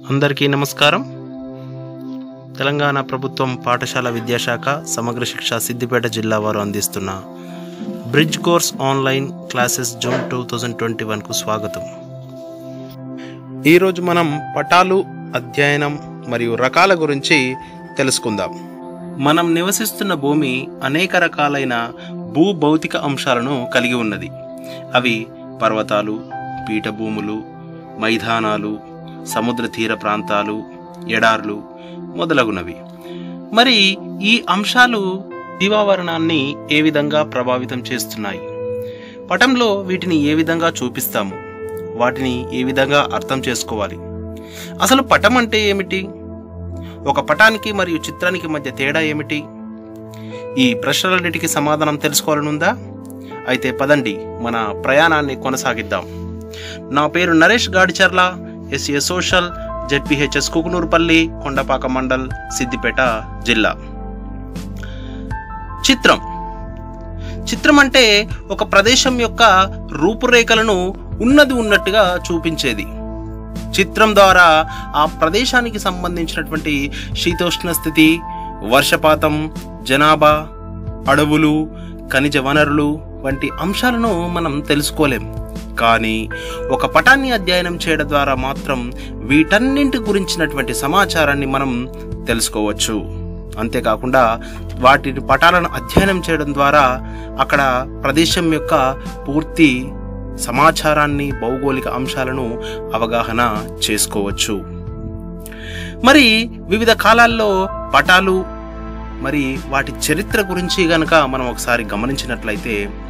అందరికీ నమస్కారం తెలంగాణ ప్రభుత్వం పాఠశాల విద్యాశాఖ సమగ్ర శిక్ష సిద్దిపేట జిల్లా వారు అందిస్తున్న bridge course online classes June two thousand twenty వన్కు స్వాగతం ఈరోజు మనం పటాలు అధ్యయనం మరియు రకాల గురించి తెలుసుకుందాం మనం నివసిస్తున్న భూమి అనేక రకాలైన భూభౌతిక అంశాలను కలిగి ఉన్నది అవి పర్వతాలు పీఠభూములు మైదానాలు సముద్ర తీర ప్రాంతాలు ఎడార్లు మొదలగునవి మరి ఈ అంశాలు జీవావరణాన్ని ఏ విధంగా ప్రభావితం చేస్తున్నాయి పటంలో వీటిని ఏ విధంగా చూపిస్తాము వాటిని ఏ విధంగా అర్థం చేసుకోవాలి అసలు పటం అంటే ఏమిటి ఒక పటానికి మరియు చిత్రానికి మధ్య తేడా ఏమిటి ఈ ప్రశ్నలన్నిటికీ సమాధానం తెలుసుకోవాలనుందా అయితే పదండి మన ప్రయాణాన్ని కొనసాగిద్దాం నా పేరు Naresh Gadicharla SA social ZPHS Kukunoorpally Kondapaka mandal Siddipet జిల్లా చిత్రం చిత్రం అంటే ఒక ప్రదేశం యొక్క రూపురేఖలను ఉన్నది ఉన్నట్టుగా చూపించేది చిత్రం ద్వారా ఆ ప్రదేశానికి సంబంధించినటువంటి శీతోష్ణ స్థితి వర్షపాతం జనాభా అడవులు ఖనిజ వనరులు వంటి అంశాలను మనం తెలుసుకోలేం కానీ ఒక పటాన్ని అధ్యయనం చేయడం ద్వారా మాత్రం వీటన్నింటి గురించినటువంటి సమాచారాన్ని మనం తెలుసుకోవచ్చు అంతేకాకుండా వాటి పటాలను అధ్యయనం చేయడం ద్వారా అక్కడ ప్రదేశం యొక్క పూర్తి సమాచారాన్ని భౌగోళిక అంశాలను అవగాహన చేసుకోవచ్చు మరి వివిధ కాలాల్లో పటాలు మరి వాటి చరిత్ర గురించి గనక మనం ఒకసారి గమనించినట్లయితే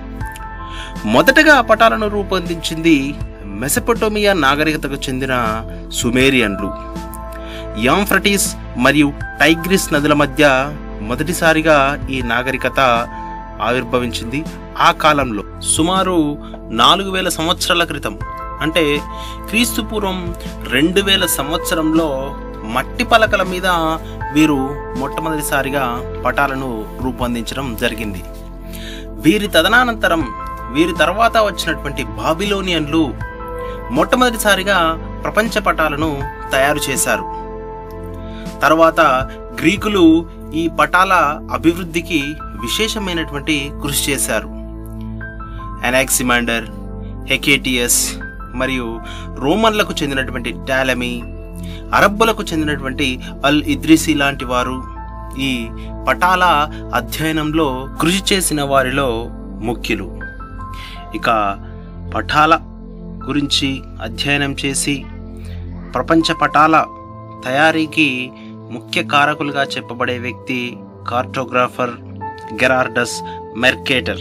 మొదటగా పటాలను రూపొందించింది మెసపటోమియా నాగరికతకు చెందిన సుమేరియన్లు యాంఫ్రటీస్ మరియు టైగ్రిస్ నదుల మధ్య మొదటిసారిగా ఈ నాగరికత ఆవిర్భవించింది ఆ కాలంలో సుమారు నాలుగు వేల సంవత్సరాల క్రితం అంటే క్రీస్తు పూర్వం రెండు వేల సంవత్సరంలో మట్టి పలకల మీద వీరు మొట్టమొదటిసారిగా పటాలను రూపొందించడం జరిగింది వీరి తదనానంతరం వీరి తర్వాత వచ్చినటువంటి బాబిలోనియన్లు మొట్టమొదటిసారిగా ప్రపంచ పటాలను తయారు చేశారు తర్వాత గ్రీకులు ఈ పటాల అభివృద్ధికి విశేషమైనటువంటి కృషి చేశారు అనాక్సిమాండర్ హెకేటియస్ మరియు రోమన్లకు చెందినటువంటి టాలమీ అరబ్బులకు చెందినటువంటి అల్ ఇద్రిసి లాంటి వారు ఈ పటాల అధ్యయనంలో కృషి చేసిన వారిలో ముఖ్యులు ఇక పటాల గురించి అధ్యయనం చేసి ప్రపంచ పటాల తయారీకి ముఖ్య కారకులుగా చెప్పబడే వ్యక్తి కార్టోగ్రాఫర్ గెరార్డస్ మెర్కేటర్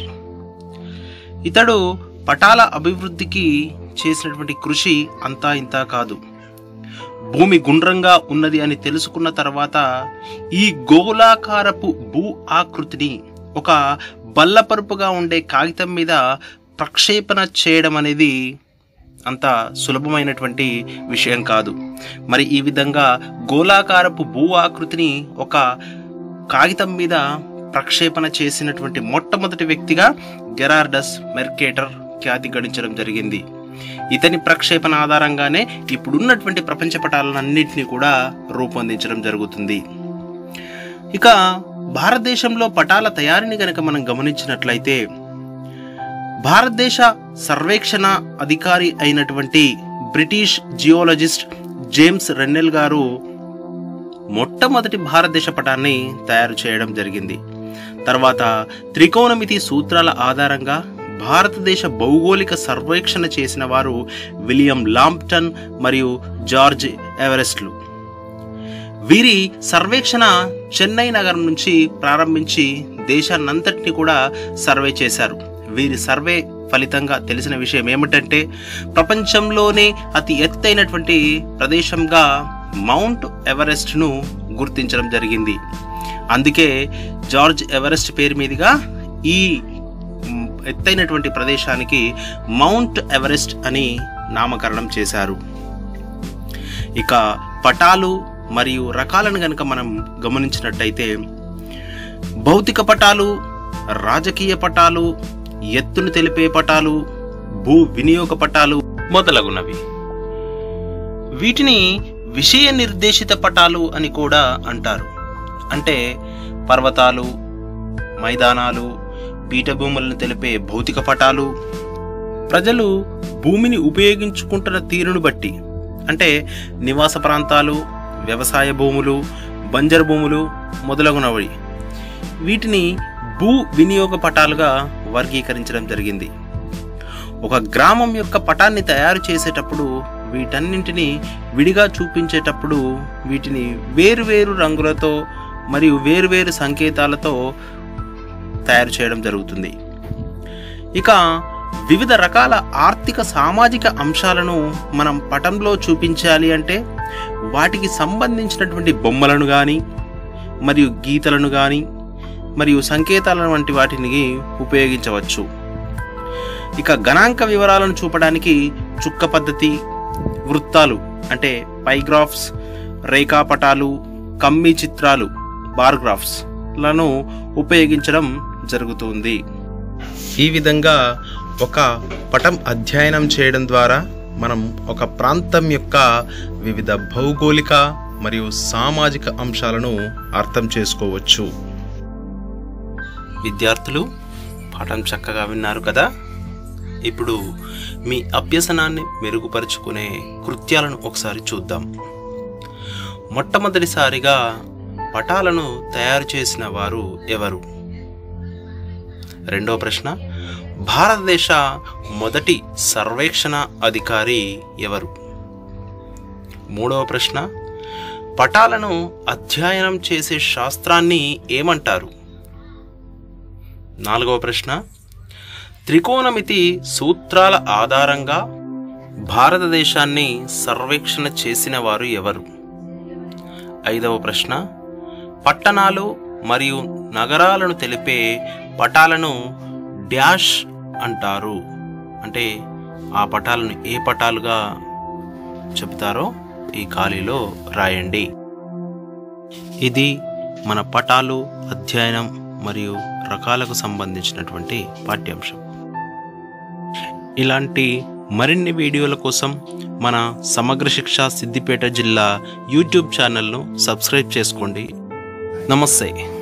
ఇతడు పటాల అభివృద్ధికి చేసినటువంటి కృషి అంతా ఇంతా కాదు భూమి గుండ్రంగా ఉన్నది అని తెలుసుకున్న తర్వాత ఈ గోళాకారపు భూ ఆకృతిని ఒక బల్లపరుపుగా ఉండే కాగితం మీద ప్రక్షేపణ చేయడం అనేది అంత సులభమైనటువంటి విషయం కాదు మరి ఈ విధంగా గోళాకారపు భూ ఆకృతిని ఒక కాగితం మీద ప్రక్షేపణ చేసినటువంటి మొట్టమొదటి వ్యక్తిగా గెరార్డస్ మెర్కేటర్ ఖ్యాతి గడించడం జరిగింది ఇతని ప్రక్షేపణ ఆధారంగానే ఇప్పుడున్నటువంటి ప్రపంచ పటాలన్నింటినీ కూడా రూపొందించడం జరుగుతుంది ఇక భారతదేశంలో పటాల తయారీని గనక మనం గమనించినట్లయితే భారతదేశ సర్వేక్షణ అధికారి అయినటువంటి బ్రిటిష్ జియోలజిస్ట్ జేమ్స్ రెన్నెల్ గారు మొట్టమొదటి భారతదేశ పటాన్ని తయారు చేయడం జరిగింది తర్వాత త్రికోణమితి సూత్రాల ఆధారంగా భారతదేశ భౌగోళిక సర్వేక్షణ చేసిన వారు విలియం లాంప్టన్ మరియు జార్జ్ ఎవరెస్ట్లు వీరి సర్వేక్షణ చెన్నై నగరం నుంచి ప్రారంభించి దేశాన్నంతటిని కూడా సర్వే చేశారు వీరి సర్వే ఫలితంగా తెలిసిన విషయం ఏమిటంటే ప్రపంచంలోనే అతి ఎత్తైనటువంటి ప్రదేశంగా మౌంట్ ఎవరెస్ట్ను గుర్తించడం జరిగింది అందుకే జార్జ్ ఎవరెస్ట్ పేరు మీదుగా ఈ మ్, ఎత్తైనటువంటి ప్రదేశానికి మౌంట్ ఎవరెస్ట్ అని నామకరణం చేశారు ఇక పటాలు మరియు రకాలను గనక మనం గమనించినట్టయితే భౌతిక పటాలు రాజకీయ పటాలు ఎత్తును తెలిపే పటాలు భూ వినియోగ పటాలు మొదలగునవి వీటిని విషయ నిర్దేశిత పటాలు అని కూడా అంటారు అంటే పర్వతాలు మైదానాలు పీఠభూములను తెలిపే భౌతిక పటాలు ప్రజలు భూమిని ఉపయోగించుకుంటున్న తీరును బట్టి అంటే నివాస ప్రాంతాలు వ్యవసాయ భూములు బంజరు భూములు మొదలగునవి వీటిని భూ వినియోగ పటాలుగా వర్గీకరించడం జరిగింది ఒక గ్రామం యొక్క పటాన్ని తయారు చేసేటప్పుడు వీటన్నింటినీ విడిగా చూపించేటప్పుడు వీటిని వేరువేరు రంగులతో మరియు వేరువేరు సంకేతాలతో తయారు చేయడం జరుగుతుంది ఇక వివిధ రకాల ఆర్థిక సామాజిక అంశాలను మనం పటంలో చూపించాలి అంటే వాటికి సంబంధించినటువంటి బొమ్మలను కానీ మరియు గీతలను కానీ మరియు సంకేతాలను వంటి వాటిని ఉపయోగించవచ్చు ఇక గణాంక వివరాలను చూపడానికి చుక్క పద్ధతి వృత్తాలు అంటే పైగ్రాఫ్స్ రేఖాపటాలు కమ్మి చిత్రాలు బార్గ్రాఫ్స్ లను ఉపయోగించడం జరుగుతుంది ఈ విధంగా ఒక పటం అధ్యయనం చేయడం ద్వారా మనం ఒక ప్రాంతం యొక్క వివిధ భౌగోళిక మరియు సామాజిక అంశాలను అర్థం చేసుకోవచ్చు విద్యార్థులు పాఠం చక్కగా విన్నారు కదా ఇప్పుడు మీ అభ్యసనాన్ని మెరుగుపరుచుకునే కృత్యాలను ఒకసారి చూద్దాం మొట్టమొదటిసారిగా పటాలను తయారు చేసిన వారు ఎవరు రెండో ప్రశ్న భారతదేశ మొదటి సర్వేక్షణ అధికారి ఎవరు మూడవ ప్రశ్న పటాలను అధ్యయనం చేసే శాస్త్రాన్ని ఏమంటారు నాలుగవ ప్రశ్న త్రికోణమితి సూత్రాల ఆధారంగా భారతదేశాన్ని సర్వేక్షణ చేసిన వారు ఎవరు ఐదవ ప్రశ్న పట్టణాలు మరియు నగరాలను తెలిపే పటాలను డ్యాష్ అంటారు అంటే ఆ పటాలను ఏ పటాలుగా చెప్తారో ఈ ఖాళీలో రాయండి ఇది మన పటాలు అధ్యయనం మరియు రకాలకు సంబంధించినటువంటి పాఠ్యాంశం ఇలాంటి మరిన్ని వీడియోల కోసం మన సమగ్ర శిక్ష సిద్దిపేట జిల్లా యూట్యూబ్ ఛానల్ను సబ్స్క్రైబ్ చేసుకోండి నమస్తే